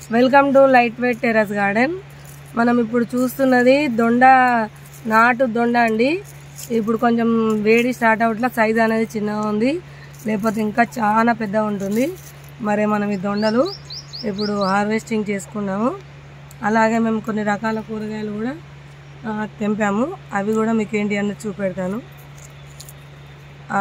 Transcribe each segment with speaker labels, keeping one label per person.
Speaker 1: Welcome to light weight terrace garden మనం ఇప్పుడు చూస్తున్నది దొండ నాటు దొండ అండి ఇప్పుడు కొంచెం వేడి స్టార్ట్ అవట్లా సైజ్ అనేది చిన్నగా ఉంది లేకపోతే ఇంకా చాలా పెద్దగా ఉంటుంది మరి మనం ఈ దొండలు ఇప్పుడు హార్వెస్టింగ్ చేసుకున్నాము అలాగే మేము కొన్ని రకాల కూరగాయలు కూడా ఆ, తెంపాము అవి కూడా మీకు ఏంటి అన్నది చూపెడతాను ఆ,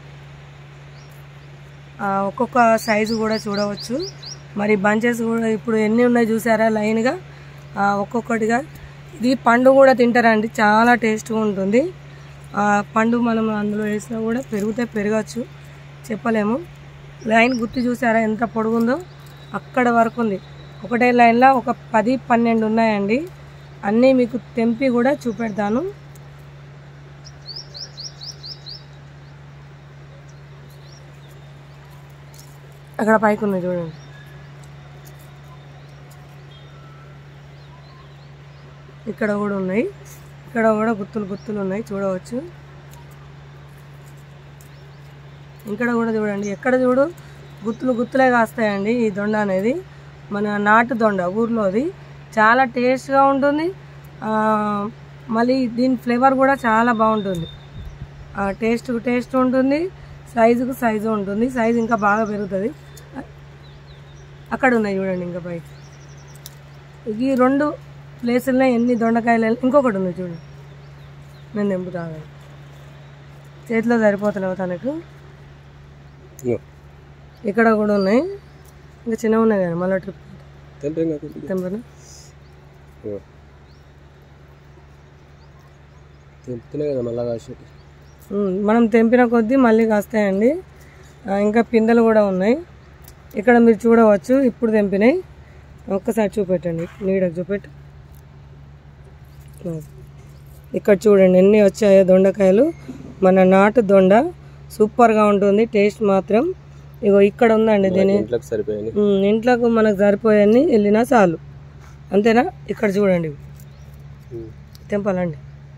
Speaker 1: ఆ, ఒక్కొక్క సైజు కూడా చూడవచ్చు మరి బంచెస్ కూడా ఇప్పుడు ఎన్ని ఉన్నాయి చూసారా లైన్గా ఆ, ఒక్కొక్కటిగా ఇది పండు కూడా తింటారండి చాలా టేస్ట్గా ఉంటుంది ఆ, పండు మనం అందులో వేసినా కూడా పెరిగితే పెరగచ్చు చెప్పలేము లైన్ గుర్తు చూసారా ఎంత పొడుగుందో అక్కడ వరకు ఉంది ఒకటే లైన్లో ఒక పది పన్నెండు ఉన్నాయండి అన్నీ మీకు తెంపి కూడా చూపెడతాను అక్కడ పైకి ఉన్నాయి చూడండి ఇక్కడ కూడా ఉన్నాయి ఇక్కడ కూడా గుత్తులు గుత్తులు ఉన్నాయి చూడవచ్చు ఇక్కడ కూడా చూడండి ఎక్కడ చూడు గుత్తులు గుత్తులే కాస్తాయండి ఈ దొండ అనేది మన నాటు దొండ ఊర్లోది చాలా టేస్ట్గా ఉంటుంది ఆ, మళ్ళీ దీని ఫ్లేవర్ కూడా చాలా బాగుంటుంది టేస్ట్కు టేస్ట్ ఉంటుంది సైజుకు సైజు ఉంటుంది సైజు ఇంకా బాగా పెరుగుతుంది అక్కడ ఉన్నాయి చూడండి ఇంకా పై ఈ రెండు ప్లేసుల్లో ఎన్ని దొండకాయలు ఇంకొకటి ఉంది చూడండి నేను తెంపుతాను చేతిలో సరిపోతున్నావు తనకు ఇక్కడ కూడా ఉన్నాయి ఇంకా చిన్నగా ఉన్నాయి కదా మళ్ళీ ట్రిప్
Speaker 2: తెంపేం కాదు
Speaker 1: తెంపనా
Speaker 2: తెంపుతూనే కదా మళ్ళా కాసేపు
Speaker 1: ఉమ్, మనం తెంపిన కొద్దీ మళ్ళీ కాస్తాయండి ఆ, ఇంకా పిందెలు కూడా ఉన్నాయి ఇక్కడ మీరు చూడవచ్చు ఇప్పుడు తెంపినాయి ఒక్కసారి చూపెట్టండి నీడకు చూపెట్టు ఉమ్. ఇక్కడ చూడండి ఎన్ని వచ్చాయో దొండకాయలు మన నాటు దొండ సూపర్గా ఉంటుంది టేస్ట్ మాత్రం ఇగో ఇక్కడ ఉందండి దీని
Speaker 2: ఇంట్లోకి సరిపోయాయి
Speaker 1: ఉమ్, ఇంట్లోకి మనకు సరిపోయని వెళ్ళినా చాలు అంతేనా ఇక్కడ చూడండి తెంపాలండి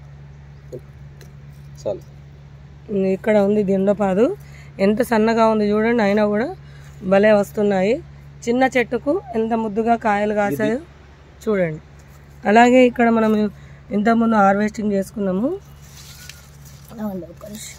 Speaker 2: చాలు
Speaker 1: ఉమ్, ఇక్కడ ఉంది దిండపాదు ఎంత సన్నగా ఉంది చూడండి అయినా కూడా భలే వస్తున్నాయి చిన్న చెట్టుకు ఎంత ముద్దుగా కాయలు కాసాయో చూడండి అలాగే ఇక్కడ మనం ఇంతకుముందు హార్వెస్టింగ్ చేసుకున్నాము ఆగండి ఒక్క నిమిషం.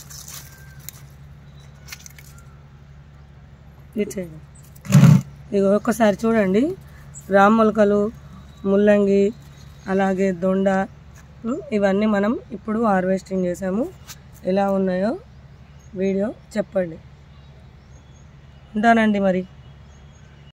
Speaker 1: ఇచ్చేయండి ఇక ఒక్కసారి చూడండి రామ్మొలకలు ముల్లంగి అలాగే దొండ ఉమ్, ఇవన్నీ మనం ఇప్పుడు హార్వెస్టింగ్ చేసాము ఎలా ఉన్నాయో వీడియో చెప్పండి ఉంటానండి మరి